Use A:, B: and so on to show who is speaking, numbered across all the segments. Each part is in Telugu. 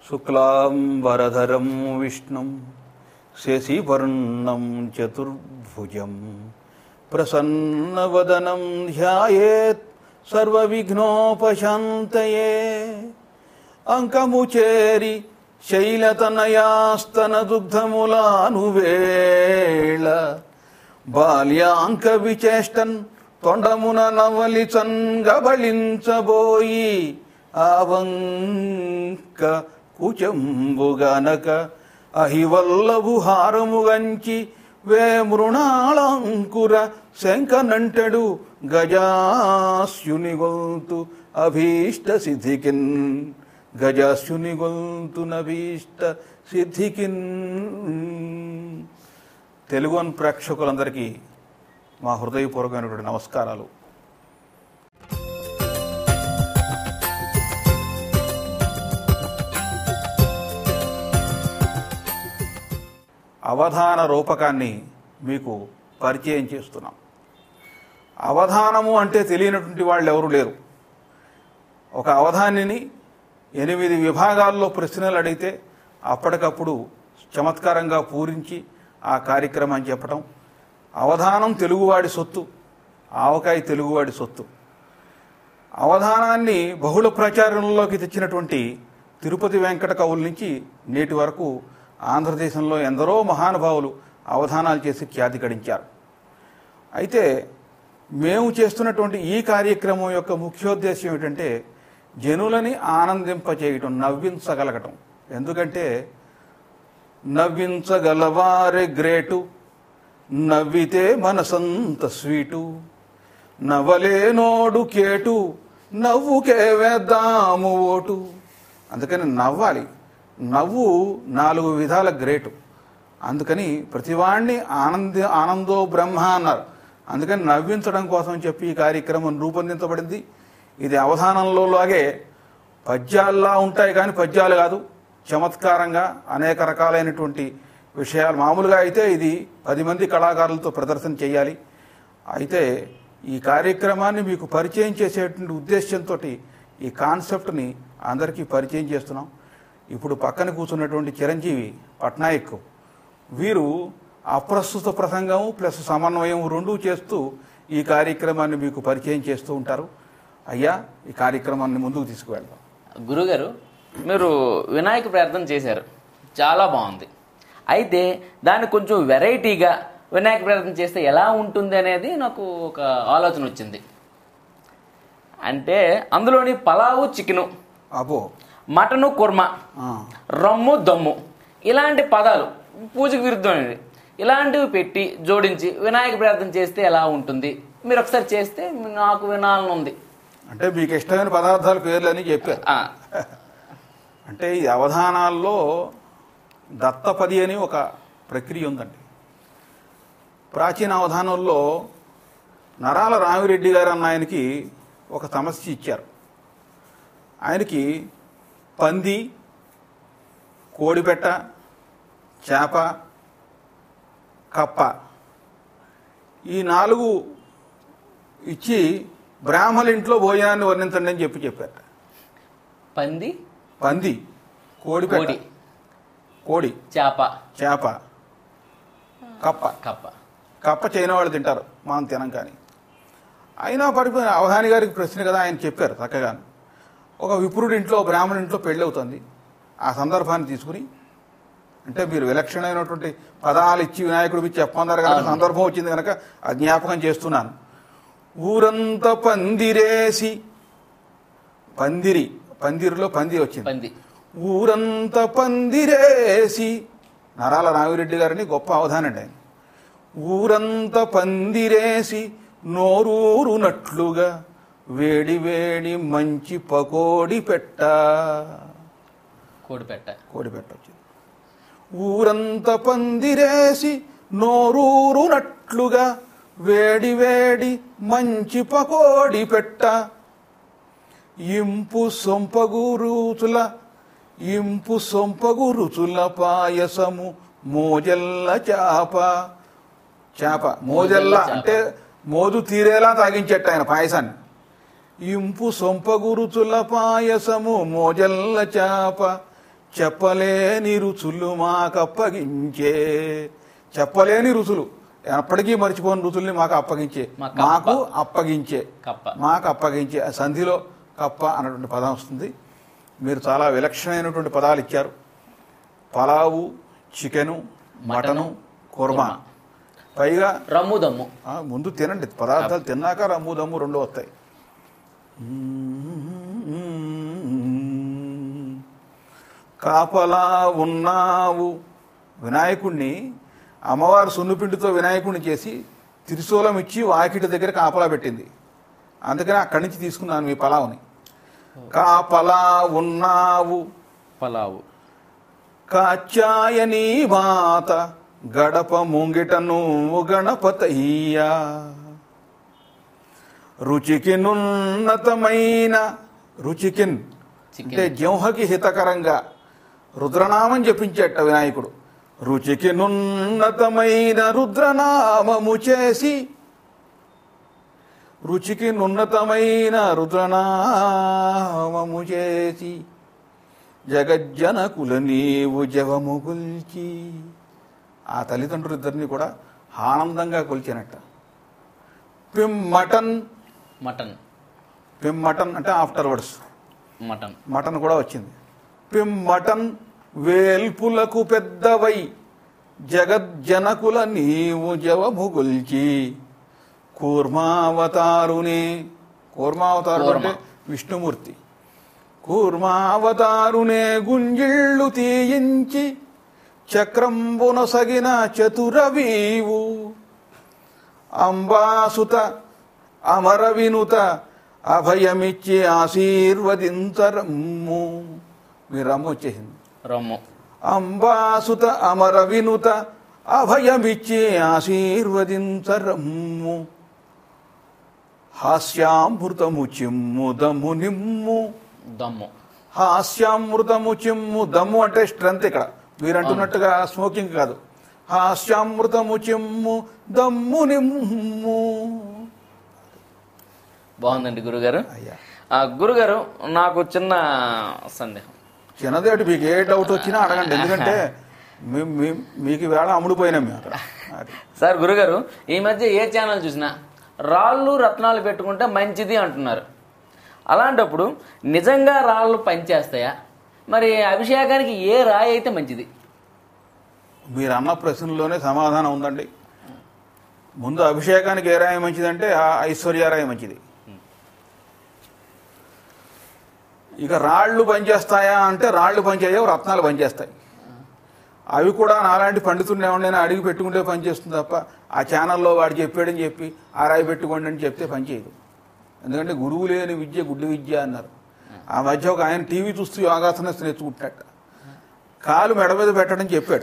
A: శుక్లాంబరధరం విష్ణుం శశివర్ణం చతుర్భుజం ప్రసన్నవదనం ధ్యాయేత్ సర్వవిఘ్నోపశాంతయే అంకముచేరి శైలతనయాస్తన దుగ్ధములానువేళ బాల్యాంక విచేష్టన్ తొండమున నవలిచన్ గబళించబోయి ఆవంక కుచంబుగనక అహివల్లభు హారముగంచి వే మృణాళంకుర శంకనంటడు గజాస్యుని గొంతు అభీష్ట సిద్ధికిన్ గజాస్యుని గొంతు నభీష్ట సిద్ధికిన్ తెలుగు ప్రేక్షకులందరికీ మా హృదయపూర్వకమైనటువంటి నమస్కారాలు అవధాన రూపకాన్ని మీకు పరిచయం చేస్తున్నాం అవధానము అంటే తెలియనటువంటి వాళ్ళు ఎవరు లేరు ఒక అవధానిని ఎనిమిది విభాగాల్లో ప్రశ్నలు అడిగితే అప్పటికప్పుడు చమత్కారంగా పూరించి ఆ కార్యక్రమం చెప్పటం అవధానం తెలుగువాడి సొత్తు ఆవకాయ తెలుగువాడి సొత్తు అవధానాన్ని బహుళ ప్రచారంలోకి తెచ్చినటువంటి తిరుపతి వెంకట కవుల నుంచి నేటి వరకు ఆంధ్రదేశంలో ఎందరో మహానుభావులు అవధానాలు చేసి ఖ్యాతి గడించారు అయితే మేము చేస్తున్నటువంటి ఈ కార్యక్రమం యొక్క ముఖ్యోద్దేశం ఏమిటంటే జనులని ఆనందింపచేయటం నవ్వించగలగటం ఎందుకంటే నవ్వించగలవారే గ్రేటు నవ్వితే మనసంత స్వీటు నవ్వలేనోడు కేటు నవ్వుకే వేద్దాము ఓటు అందుకని నవ్వాలి నవ్వు నాలుగు విధాల గ్రేటు అందుకని ప్రతివాణ్ణి ఆనంద ఆనందో బ్రహ్మ అన్నారు అందుకని నవ్వించడం కోసం చెప్పి ఈ కార్యక్రమం రూపొందించబడింది ఇది అవధానంలో లాగే పద్యాల్లా ఉంటాయి కానీ పద్యాలు కాదు చమత్కారంగా అనేక రకాలైనటువంటి విషయాలు మామూలుగా అయితే ఇది పది మంది కళాకారులతో ప్రదర్శన చేయాలి అయితే ఈ కార్యక్రమాన్ని మీకు పరిచయం చేసేటువంటి ఉద్దేశంతో ఈ కాన్సెప్ట్ని అందరికీ పరిచయం చేస్తున్నాం ఇప్పుడు పక్కన కూర్చున్నటువంటి చిరంజీవి పట్నాయక్ వీరు అప్రస్తుత ప్రసంగం ప్లస్ సమన్వయం రెండూ చేస్తూ ఈ కార్యక్రమాన్ని మీకు పరిచయం చేస్తూ ఉంటారు అయ్యా ఈ కార్యక్రమాన్ని ముందుకు తీసుకువెళ్దాం
B: గురుగారు మీరు వినాయక ప్రార్థన చేశారు చాలా బాగుంది అయితే దాన్ని కొంచెం వెరైటీగా వినాయక ప్రార్థన చేస్తే ఎలా ఉంటుంది అనేది నాకు ఒక ఆలోచన వచ్చింది అంటే అందులోని పలావు చికెను
A: అబో
B: మటను కుర్మా
A: ఆ,
B: రమ్ము దమ్ము ఇలాంటి పదాలు పూజకు విరుద్ధమైనవి ఇలాంటివి పెట్టి జోడించి వినాయక ప్రార్థన చేస్తే ఎలా ఉంటుంది మీరు ఒకసారి చేస్తే నాకు వినాలని ఉంది
A: అంటే మీకు ఇష్టమైన పదార్థాల పేర్లు అని చెప్పారు
B: ఆ,
A: అంటే ఈ అవధానాల్లో దత్తపది అని ఒక ప్రక్రియ ఉందండి ప్రాచీన అవధానంలో నరాల రామిరెడ్డి గారు అన్న ఆయనకి ఒక సమస్య ఇచ్చారు ఆయనకి పంది కోడిపెట్ట చేప కప్ప ఈ నాలుగు ఇచ్చి బ్రాహ్మణ ఇంట్లో భోజనాన్ని వర్ణించండి అని చెప్పి చెప్పారు
B: పంది
A: పంది కోడిపెట్ట
B: కోడి
A: కోడి
B: చేప
A: చేప కప్ప
B: కప్ప
A: కప్ప చైనా వాళ్ళు తింటారు మనం తినం కానీ అయినా పడిపోయిన అవధాని గారికి ప్రశ్న కదా ఆయన చెప్పారు చక్కగా ఒక విప్రుడి ఇంట్లో బ్రాహ్మణ ఇంట్లో పెళ్ళి అవుతుంది ఆ సందర్భాన్ని తీసుకుని అంటే మీరు విలక్షణమైనటువంటి పదాలు ఇచ్చి వినాయకుడికి ఇచ్చి చెప్పన్నారు కనుక
B: అవును.
A: సందర్భం వచ్చింది కనుక ఆ జ్ఞాపకం చేస్తున్నాను ఊరంతా పందిరేసి పందిరి పందిరిలో పంది వచ్చింది
B: పంది
A: ఊరంతా పందిరేసి నరాల రామిరెడ్డి గారిని గొప్ప అవధానండి ఆయన ఊరంతా పందిరేసి నోరూరునట్లుగా వేడి వేడి మంచి పకోడి పెట్ట
B: కోడిపెట్ట
A: కోడి పెట్ట వచ్చింది ఊరంతా పందిరేసి నోరూరునట్లుగా వేడి వేడి మంచి పకోడి పెట్ట ఇంపు సొంపగు రుచుల ఇంపు సొంపగు రుచుల పాయసము మోజల్ల చాప చేప మోజల్ల
B: చేప.
A: అంటే మోజు తీరేలా తాగించెట్ట ఆయన పాయసాన్ని ఇంపు సొంపగు రుచుల పాయసము మోజల్ల చాప చెప్పలేని రుచులు మాకప్పగించే చెప్పలేని రుచులు ఎప్పటికీ మర్చిపోని రుచుల్ని మాకు అప్పగించే
B: మా కప్ప.
A: మాకు అప్పగించే
B: కప్ప
A: మాకు అప్పగించే ఆ సంధిలో కప్ప అన్నటువంటి పదం వస్తుంది మీరు చాలా విలక్షణమైనటువంటి పదాలు ఇచ్చారు పలావు చికెను మటను కుర్మా పైగా
B: రమ్ము దమ్ము
A: ఆ, ముందు తినండి పదార్థాలు తిన్నాక రమ్ము దమ్ము రెండు వస్తాయి కాపలా ఉన్నావు వినాయకుణ్ణి అమ్మవారు సున్నుపిండితో వినాయకుడిని చేసి త్రిశూలం ఇచ్చి వాకిటి దగ్గర కాపలా పెట్టింది అందుకని అక్కడి నుంచి తీసుకున్నాను మీ పలావుని కాపలా ఉన్నావు
B: పలావు
A: కాచాయని మాత గడప ముంగిట నువ్వు గణపతయ్యా రుచికి నున్నతమైన రుచికిన్
B: చికెన్.
A: అంటే జింహకి హితకరంగా రుద్రనామం జపించేట వినాయకుడు రుచికి నున్నతమైన రుద్రనామము చేసి రుచికి నున్నతమైన రుద్రనామము చేసి జగజ్జనకుల నీవు జవము కొల్చి ఆ తల్లిదండ్రులిద్దరిని కూడా ఆనందంగా కొలిచినట్ట పిమ్మటన్
B: మటన్
A: పిమ్మటన్ అంటే ఆఫ్టర్ వర్డ్స్
B: మటన్
A: మటన్ కూడా వచ్చింది పిమ్మటన్ వేల్పులకు పెద్దవై జగజ్జనకుల నీవు జవము గొల్చి కూర్మావతారునే కూర్మావతారుడు అంటే విష్ణుమూర్తి కూర్మావతారునే గుంజిళ్ళు తీయించి చక్రంబున సగిన చతురవీవు అంబాసుత అమర వినుత అభయమిచ్చి ఆశీర్వదించరమ్ము మీ రమ్ము వచ్చేసింది
B: రమ్ము
A: అంబాసుత అమర వినుత అభయమిచ్చి ఆశీర్వదించరమ్ము హాస్యామృతము చిమ్ము దమ్ము నిమ్ము
B: దమ్ము
A: హాస్యామృతము చిమ్ము దమ్ము అంటే స్ట్రెంత్ ఇక్కడ మీరు అంటున్నట్టుగా స్మోకింగ్ కాదు హాస్యామృతము చిమ్ము దమ్ము నిమ్ము
B: బాగుందండి గురుగారు
A: అయ్యా
B: ఆ, గురుగారు నాకు చిన్న సందేహం
A: చిన్నదేటి మీకు ఏ డౌట్ వచ్చినా అడగండి ఎందుకంటే మీ- మీ- మీకు వేళ అమ్ముడుపోయినాం మేము అక్కడ అది.
B: సార్ గురుగారు ఈ మధ్య ఏ ఛానల్ చూసినా రాళ్ళు రత్నాలు పెట్టుకుంటే మంచిది అంటున్నారు అలాంటప్పుడు నిజంగా రాళ్ళు పనిచేస్తాయా మరి అభిషేకానికి ఏ రాయి అయితే మంచిది
A: మీరు అన్న ప్రశ్నలోనే సమాధానం ఉందండి ముందు అభిషేకానికి ఏ రాయి మంచిదంటే ఆ ఐశ్వర్యరాయి మంచిది ఇక రాళ్ళు పనిచేస్తాయా అంటే రాళ్ళు పనిచేయవు రత్నాలు పనిచేస్తాయి అవి కూడా నాలాంటి పండితుడిని ఎవరినైనా అడిగి పెట్టుకుంటే పనిచేస్తుంది తప్ప ఆ ఛానల్లో వాడు చెప్పాడని చెప్పి ఆ రాయి పెట్టుకోండి అని చెప్తే పనిచేయదు ఎందుకంటే గురువు లేని విద్య గుడ్డి విద్య అన్నారు ఆ మధ్య ఒక ఆయన టీవీ చూస్తూ యోగాసనం నేర్చుకుంటున్నట్ట కాలు మెడ మీద పెట్టడం చెప్పాడు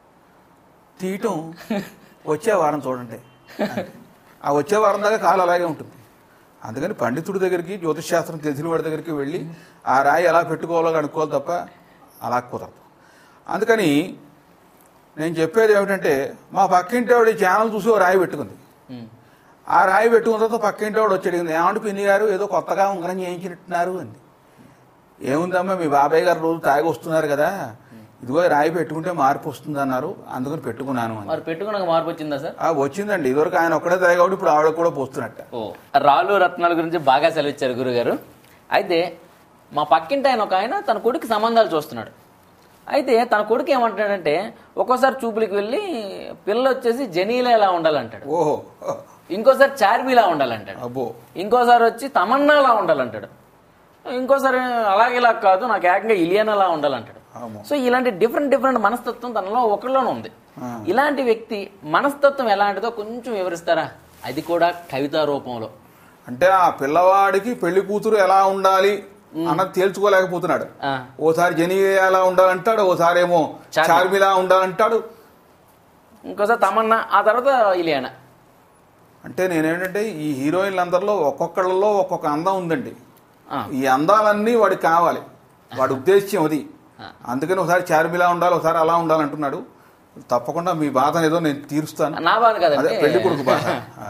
A: తీయటం వచ్చే వారం చూడండి ఆ వచ్చే వారం దాకా కాలు అలాగే ఉంటుంది అందుకని పండితుడి దగ్గరికి జ్యోతిష్ శాస్త్రం తెలిసిన వాడి దగ్గరికి వెళ్ళి ఆ రాయి ఎలా పెట్టుకోవాలో కనుక్కోవాలి తప్ప అలా కుదరదు అందుకని నేను చెప్పేది ఏమిటంటే మా పక్కింటి ఆవిడ ఈ ఛానల్ చూసి ఓ రాయి పెట్టుకుంది
B: ఉమ్.
A: ఆ రాయి పెట్టుకున్న తర్వాత పక్కింటి వాడు వచ్చి అడిగింది ఏమంటే పిన్ని గారు ఏదో కొత్తగా ఉంగరం చేయించినట్టున్నారు అంది ఏముందమ్మా మీ బాబాయ్ గారు రోజు తాగి వస్తున్నారు కదా ఇదిగో ఈ రాయి పెట్టుకుంటే మార్పు వస్తుంది అన్నారు అందుకని పెట్టుకున్నాను అని
B: మరి పెట్టుకున్నాక మార్పు వచ్చిందా సార్
A: ఆ వచ్చిందండి ఇదివరకు ఆయన ఒక్కడే తాగి కాబట్టి ఇప్పుడు ఆవిడ కూడా పోస్తున్నట్ట
B: ఓ రాళ్ళు రత్నాల గురించి బాగా సెలవిచ్చారు గురుగారు అయితే మా పక్కింటి ఆయన ఒక ఆయన తన కొడుకు సంబంధాలు చూస్తున్నాడు అయితే తన కొడుకు ఏమంటాడంటే ఒక్కోసారి చూపులకు వెళ్ళి పిల్ల వచ్చేసి జనీలా ఎలా ఉండాలంటాడు
A: ఓహో
B: ఇంకోసారి చార్మిలా ఉండాలంటాడు
A: అబ్బో
B: ఇంకోసారి వచ్చి తమన్నాలా ఉండాలంటాడు ఇంకోసారి అలాగే ఇలా కాదు నాకు ఏకంగా ఇలియనలా ఉండాలంటాడు
A: ఆమో.
B: సో ఇలాంటి డిఫరెంట్ డిఫరెంట్ మనస్తత్వం తనలో ఒకరిలోనే ఉంది
A: ఆ.
B: ఇలాంటి వ్యక్తి మనస్తత్వం ఎలాంటిదో కొంచెం వివరిస్తారా అది కూడా కవితా రూపంలో
A: అంటే ఆ పిల్లవాడికి పెళ్లి కూతురు ఎలా ఉండాలి అన్నది తేల్చుకోలేకపోతున్నాడు
B: ఆ,
A: ఓసారి జని ఎలా ఉండాలంటాడు ఓసారి ఏమో
B: చార్మి.
A: చార్మిలా ఉండాలంటాడు
B: ఇంకోసారి తమన్నా ఆ తర్వాత ఇలియానా
A: అంటే నేనేంటంటే ఈ హీరోయిన్లందరిలో ఒక్కొక్కళ్ళలో ఒక్కొక్క అందం ఉందండి
B: ఆ,
A: ఈ అందాలన్నీ వాడికి కావాలి వాడి ఉద్దేశ్యం అది
B: ఆ.
A: అందుకని ఒకసారి చార్మిలా ఉండాలి ఒకసారి అలా ఉండాలంటున్నాడు తప్పకుండా మీ బాధ ఏదో నేను తీరుస్తాను
B: నా బాధ
A: అదే
B: కదండి
A: పెళ్లి కొడుకు బాధ ఆ.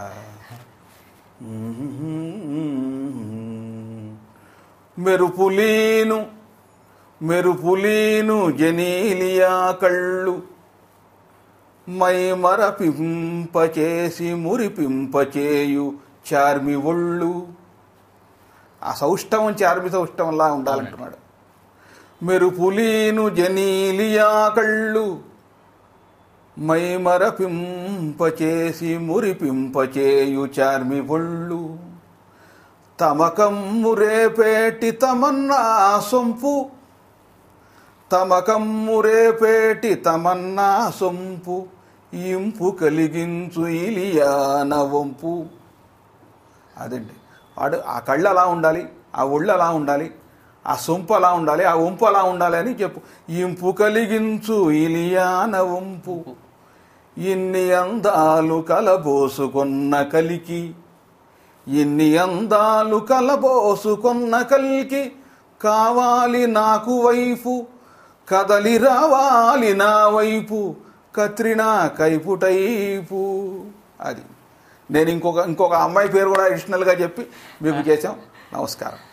A: మెరుపులీను మెరుపులీను జనీలియా కళ్ళు మై మరపింపచేసి మురిపింపచేయు చార్మి ఒళ్ళు ఆ సౌష్ఠవం చార్మి సౌష్ఠవంలా ఉండాలంటున్నాడు మెరుపులీను జనీలియా కళ్ళు మై మరపింపచేసి మురిపింపచేయు చార్మి ఒళ్ళు తమకమ్ము రేపేటి తమన్నా సొంపు తమకమ్ము రేపేటి తమన్నా సొంపు ఇంపు కలిగించు ఇలియాన వంపు అదండి వాడు ఆ కళ్ళు అలా ఉండాలి ఆ ఒళ్ళు అలా ఉండాలి ఆ సొంపు అలా ఉండాలి ఆ వంపు అలా ఉండాలి అని చెప్పు ఇంపు కలిగించు ఇలియాన వంపు ఇన్ని అందాలు కలబోసుకున్న కలికి ఇన్ని అందాలు కలబోసుకున్న కలికి కావాలి నాకు వైపు కదలి రావాలి నా వైపు కత్రినా కైపు టైపు అది నేను ఇంకొక ఇంకొక అమ్మాయి పేరు కూడా అడిషనల్గా చెప్పి మీకు చేశాం నమస్కారం